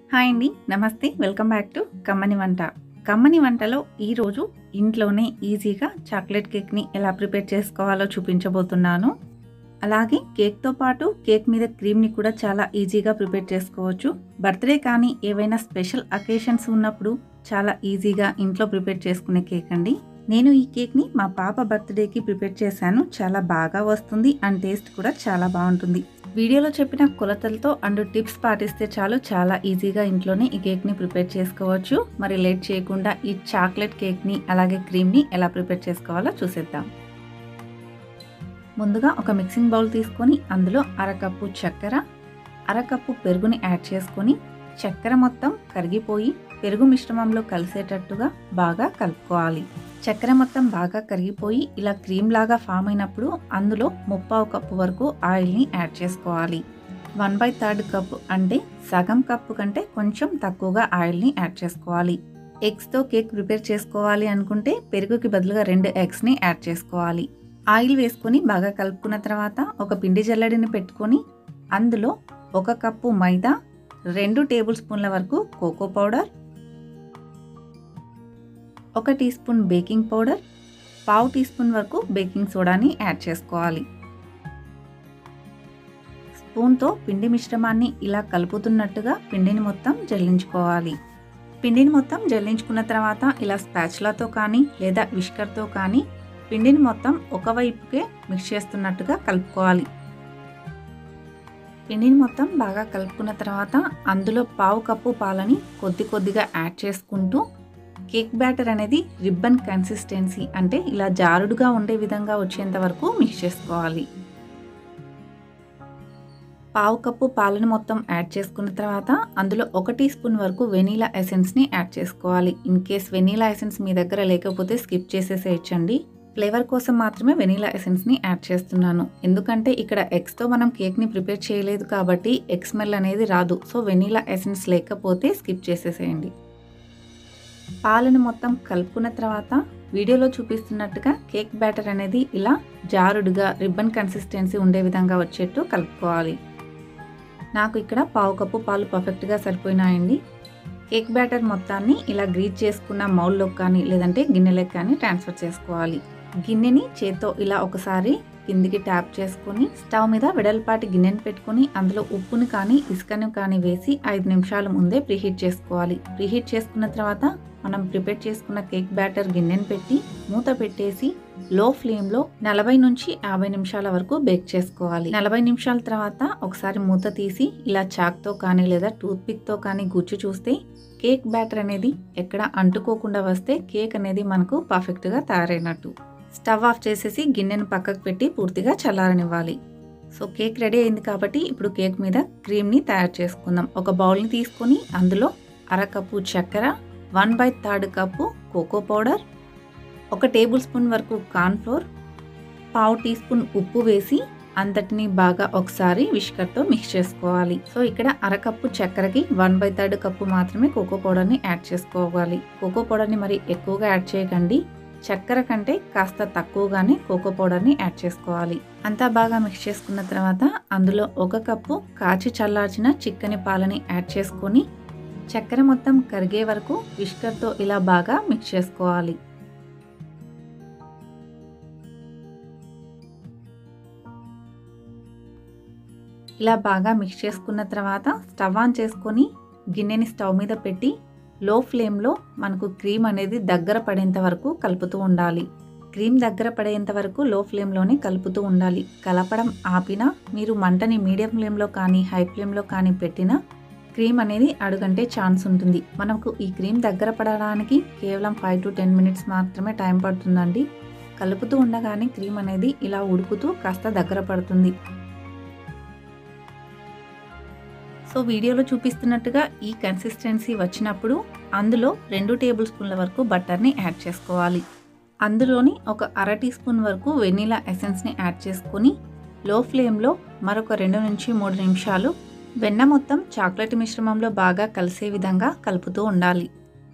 hi అండి నమస్తే welcome back to కమ్మని వంట కమ్మని వంటలో ఈరోజు ఇంట్లోనే ఈజీగా చాక్లెట్ కేక్ని ఎలా ప్రిపేర్ చేసుకోవాలో చూపించబోతున్నాను అలాగే కేక్తో పాటు కేక్ మీద క్రీమ్ని కూడా చాలా ఈజీగా ప్రిపేర్ చేసుకోవచ్చు బర్త్డే కానీ ఏవైనా స్పెషల్ అకేషన్స్ ఉన్నప్పుడు చాలా ఈజీగా ఇంట్లో ప్రిపేర్ చేసుకునే కేక్ అండి నేను ఈ కేక్ని మా పాప బర్త్డేకి ప్రిపేర్ చేశాను చాలా బాగా వస్తుంది అండ్ టేస్ట్ కూడా చాలా బాగుంటుంది వీడియోలో చెప్పిన కొలతలతో అండ్ టిప్స్ పాటిస్తే చాలు చాలా ఈజీగా ఇంట్లోనే ఈ కేక్ని ప్రిపేర్ చేసుకోవచ్చు మరి లేట్ చేయకుండా ఈ చాక్లెట్ కేక్ని అలాగే క్రీమ్ని ఎలా ప్రిపేర్ చేసుకోవాలో చూసేద్దాం ముందుగా ఒక మిక్సింగ్ బౌల్ తీసుకొని అందులో అరకప్పు చక్కెర అరకప్పు పెరుగుని యాడ్ చేసుకొని చక్కెర మొత్తం కరిగిపోయి పెరుగు మిశ్రమంలో కలిసేటట్టుగా బాగా కలుపుకోవాలి చక్కెర మొత్తం బాగా కరిగిపోయి ఇలా క్రీమ్ లాగా ఫామ్ అయినప్పుడు అందులో ముప్పావు కప్పు వరకు ఆయిల్ని యాడ్ చేసుకోవాలి వన్ బై థర్డ్ కప్ అంటే సగం కప్పు కంటే కొంచెం తక్కువగా ఆయిల్ని యాడ్ చేసుకోవాలి ఎగ్స్తో కేక్ ప్రిపేర్ చేసుకోవాలి అనుకుంటే పెరుగుకి బదులుగా రెండు ఎగ్స్ని యాడ్ చేసుకోవాలి ఆయిల్ వేసుకొని బాగా కలుపుకున్న తర్వాత ఒక పిండి జల్లడిని పెట్టుకొని అందులో ఒక కప్పు మైదా రెండు టేబుల్ స్పూన్ల వరకు కోకో పౌడర్ ఒక టీ స్పూన్ బేకింగ్ పౌడర్ పావు టీ స్పూన్ వరకు బేకింగ్ సోడాని యాడ్ చేసుకోవాలి స్పూన్తో పిండి మిశ్రమాన్ని ఇలా కలుపుతున్నట్టుగా పిండిని మొత్తం జల్లించుకోవాలి పిండిని మొత్తం జల్లించుకున్న తర్వాత ఇలా స్పాచులాతో కానీ లేదా విష్కర్తో కానీ పిండిని మొత్తం ఒకవైపుకే మిక్స్ చేస్తున్నట్టుగా కలుపుకోవాలి పిండిని మొత్తం బాగా కలుపుకున్న తర్వాత అందులో పావు కప్పు పాలని కొద్ది కొద్దిగా యాడ్ చేసుకుంటూ కేక్ బ్యాటర్ అనేది రిబ్బన్ కన్సిస్టెన్సీ అంటే ఇలా జారుడుగా ఉండే విధంగా వచ్చేంత వరకు మిక్స్ చేసుకోవాలి పావు కప్పు పాలను మొత్తం యాడ్ చేసుకున్న తర్వాత అందులో ఒక టీ స్పూన్ వరకు వెనీలా ఎసెన్స్ని యాడ్ చేసుకోవాలి ఇన్ కేస్ వెనీలా ఎసెన్స్ మీ దగ్గర లేకపోతే స్కిప్ చేసేసేయచ్చండి ఫ్లేవర్ కోసం మాత్రమే వెనీలా ఎసెన్స్ని యాడ్ చేస్తున్నాను ఎందుకంటే ఇక్కడ ఎగ్స్తో మనం కేక్ని ప్రిపేర్ చేయలేదు కాబట్టి ఎగ్ స్మెల్ అనేది రాదు సో వెనీలా ఎసెన్స్ లేకపోతే స్కిప్ చేసేసేయండి పాలను మొత్తం కలుపుకున్న తర్వాత వీడియోలో చూపిస్తున్నట్టుగా కేక్ బ్యాటర్ అనేది ఇలా జారుడుగా రిబ్బన్ కన్సిస్టెన్సీ ఉండే విధంగా వచ్చేట్టు కలుపుకోవాలి నాకు ఇక్కడ పావు కప్పు పాలు పర్ఫెక్ట్గా సరిపోయినాయండి కేక్ బ్యాటర్ మొత్తాన్ని ఇలా గ్రీజ్ చేసుకున్న మౌల్లోకి కానీ లేదంటే గిన్నెలోకి కానీ ట్రాన్స్ఫర్ చేసుకోవాలి గిన్నెని చేత్తో ఇలా ఒకసారి కిందికి ట్యాప్ చేసుకొని స్టవ్ మీద వెడల్పాటి గిన్నెని పెట్టుకొని అందులో ఉప్పుని కానీ ఇసుకను కానీ వేసి ఐదు నిమిషాల ముందే ప్రీహీట్ చేసుకోవాలి ప్రీహీట్ చేసుకున్న తర్వాత మనం ప్రిపేర్ చేసుకున్న కేక్ బ్యాటర్ గిన్నెని పెట్టి మూత పెట్టేసి లో ఫ్లేమ్లో నలభై నుంచి యాభై నిమిషాల వరకు బేక్ చేసుకోవాలి నలభై నిమిషాల తర్వాత ఒకసారి మూత తీసి ఇలా చాక్తో కానీ లేదా టూత్ పిక్తో కానీ గుచ్చి చూస్తే కేక్ బ్యాటర్ అనేది ఎక్కడ అంటుకోకుండా వస్తే కేక్ అనేది మనకు పర్ఫెక్ట్గా తయారైనట్టు స్టవ్ ఆఫ్ చేసేసి గిన్నెను పక్కకు పెట్టి పూర్తిగా చల్లారనివ్వాలి సో కేక్ రెడీ అయింది కాబట్టి ఇప్పుడు కేక్ మీద క్రీమ్ని తయారు చేసుకుందాం ఒక బౌల్ని తీసుకొని అందులో అరకప్పు చక్కెర one by third cup cocoa powder ఒక టేబుల్ స్పూన్ వరకు కార్న్ఫ్లోర్ పావు టీ స్పూన్ ఉప్పు వేసి అంతటిని బాగా ఒకసారి విష్కర్తో మిక్స్ చేసుకోవాలి సో ఇక్కడ అరకప్పు చక్కెరకి వన్ బై థర్డ్ కప్పు మాత్రమే కోకో పౌడర్ని యాడ్ చేసుకోవాలి కోకో పౌడర్ని మరి ఎక్కువగా యాడ్ చేయకండి చక్కెర కంటే కాస్త తక్కువగానే కోకో పౌడర్ని యాడ్ చేసుకోవాలి అంతా బాగా మిక్స్ చేసుకున్న తర్వాత అందులో ఒక కప్పు కాచి చల్లార్చిన చిక్కని పాలని యాడ్ చేసుకొని చక్కెర మొత్తం కరిగే వరకు విష్కర్తో ఇలా బాగా మిక్స్ చేసుకోవాలి ఇలా బాగా మిక్స్ చేసుకున్న తర్వాత స్టవ్ ఆన్ చేసుకొని గిన్నెని స్టవ్ మీద పెట్టి లో ఫ్లేమ్లో మనకు క్రీమ్ అనేది దగ్గర పడేంత వరకు కలుపుతూ ఉండాలి క్రీమ్ దగ్గర పడేంత వరకు లో ఫ్లేమ్లోనే కలుపుతూ ఉండాలి కలపడం ఆపినా మీరు మంటని మీడియం ఫ్లేమ్లో కానీ హై ఫ్లేమ్లో కానీ పెట్టినా క్రీమ్ అనేది అడుగంటే ఛాన్స్ ఉంటుంది మనకు ఈ క్రీమ్ దగ్గర పడడానికి కేవలం ఫైవ్ టు టెన్ మినిట్స్ మాత్రమే టైం పడుతుందండి కలుపుతూ ఉండగానే క్రీమ్ అనేది ఇలా ఉడుకుతూ కాస్త దగ్గర పడుతుంది సో వీడియోలో చూపిస్తున్నట్టుగా ఈ కన్సిస్టెన్సీ వచ్చినప్పుడు అందులో రెండు టేబుల్ స్పూన్ల వరకు బటర్ని యాడ్ చేసుకోవాలి అందులోని ఒక అర టీ స్పూన్ వరకు వెనీలా ఎసెన్స్ని యాడ్ చేసుకొని లో ఫ్లేమ్లో మరొక రెండు నుంచి మూడు నిమిషాలు వెన్న మొత్తం చాక్లెట్ మిశ్రమంలో బాగా కలిసే విధంగా కలుపుతూ ఉండాలి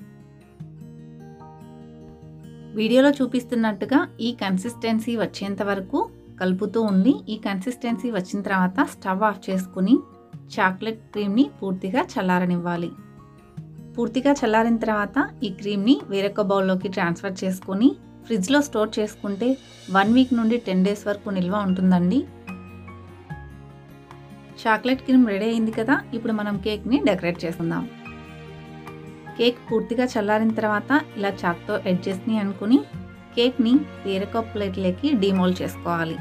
వీడియోలో చూపిస్తున్నట్టుగా ఈ కన్సిస్టెన్సీ వచ్చేంత వరకు కలుపుతూ ఉండి ఈ కన్సిస్టెన్సీ వచ్చిన తర్వాత స్టవ్ ఆఫ్ చేసుకుని చాక్లెట్ క్రీమ్ని పూర్తిగా చల్లారనివ్వాలి పూర్తిగా చల్లారిన తర్వాత ఈ క్రీమ్ని వేరొక బౌల్లోకి ట్రాన్స్ఫర్ చేసుకొని ఫ్రిడ్జ్లో స్టోర్ చేసుకుంటే వన్ వీక్ నుండి టెన్ డేస్ వరకు నిల్వ ఉంటుందండి చాక్లెట్ క్రీమ్ రెడీ అయింది కదా ఇప్పుడు మనం కేక్ని డెకరేట్ చేసుకుందాం కేక్ పూర్తిగా చల్లారిన తర్వాత ఇలా చాక్తో ఎడ్జెస్ని అనుకుని కేక్ని వేరొక ప్లేట్లోకి డిమోల్డ్ చేసుకోవాలి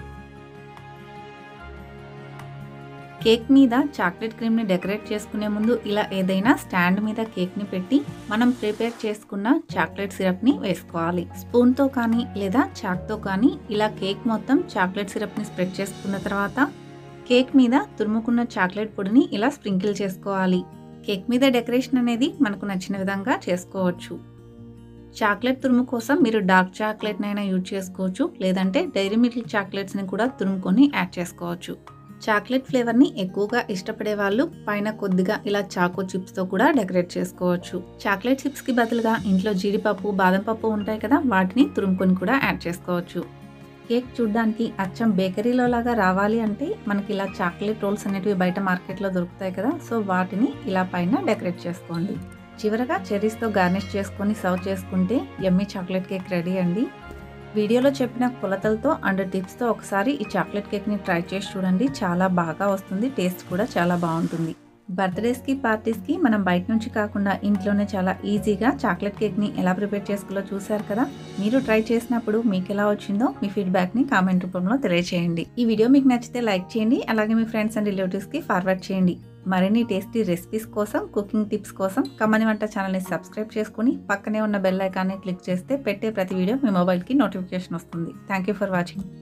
కేక్ మీద చాక్లెట్ క్రీమ్ని డెకరేట్ చేసుకునే ముందు ఇలా ఏదైనా స్టాండ్ మీద కేక్ని పెట్టి మనం ప్రిపేర్ చేసుకున్న చాక్లెట్ సిరప్ని వేసుకోవాలి స్పూన్తో కానీ లేదా చాక్తో కానీ ఇలా కేక్ మొత్తం చాక్లెట్ సిరప్ని స్ప్రెడ్ చేసుకున్న తర్వాత కేక్ మీద తురుముకున్న చాక్లెట్ పొడిని ఇలా స్ప్రింకిల్ చేసుకోవాలి కేక్ మీద డెకరేషన్ అనేది మనకు నచ్చిన విధంగా చేసుకోవచ్చు చాక్లెట్ తురుము కోసం మీరు డార్క్ చాక్లెట్నైనా యూజ్ చేసుకోవచ్చు లేదంటే డైరీ మిల్క్ చాక్లెట్స్ని కూడా తురుముకొని యాడ్ చేసుకోవచ్చు చాక్లెట్ ఫ్లేవర్ని ఎక్కువగా ఇష్టపడే వాళ్ళు పైన కొద్దిగా ఇలా చాకో చిప్స్తో కూడా డెకరేట్ చేసుకోవచ్చు చాక్లెట్ చిప్స్కి బదులుగా ఇంట్లో జీడిపప్పు బాదం పప్పు ఉంటాయి కదా వాటిని తురుముకొని కూడా యాడ్ చేసుకోవచ్చు కేక్ చూడడానికి అచ్చం బేకరీలో లాగా రావాలి అంటే మనకి ఇలా చాక్లెట్ రోల్స్ అనేటివి బయట మార్కెట్లో దొరుకుతాయి కదా సో వాటిని ఇలా పైన డెకరేట్ చేసుకోండి చివరగా చెర్రీస్తో గార్నిష్ చేసుకొని సర్వ్ చేసుకుంటే ఎమ్మీ చాక్లెట్ కేక్ రెడీ అండి వీడియోలో చెప్పిన కొలతలతో అండ్ టిప్స్తో ఒకసారి ఈ చాక్లెట్ కేక్ని ట్రై చేసి చూడండి చాలా బాగా వస్తుంది టేస్ట్ కూడా చాలా బాగుంటుంది బర్త్డేస్కి పార్టీస్కి మనం బయట నుంచి కాకుండా ఇంట్లోనే చాలా ఈజీగా చాక్లెట్ కేక్ని ఎలా ప్రిపేర్ చేసుకోవాలో చూసారు కదా మీరు ట్రై చేసినప్పుడు మీకు ఎలా వచ్చిందో మీ ఫీడ్బ్యాక్ని కామెంట్ రూపంలో తెలియచేయండి ఈ వీడియో మీకు నచ్చితే లైక్ చేయండి అలాగే మీ ఫ్రెండ్స్ అండ్ రిలేటివ్స్కి ఫార్వర్డ్ చేయండి మరిన్ని టేస్టీ రెసిపీస్ కోసం కుకింగ్ టిప్స్ కోసం కమ్మని వంట ఛానల్ని సబ్స్క్రైబ్ చేసుకుని పక్కనే ఉన్న బెల్ ఐకాన్ని క్లిక్ చేస్తే పెట్టే ప్రతి వీడియో మీ మొబైల్కి నోటిఫికేషన్ వస్తుంది థ్యాంక్ యూ ఫర్ వాచింగ్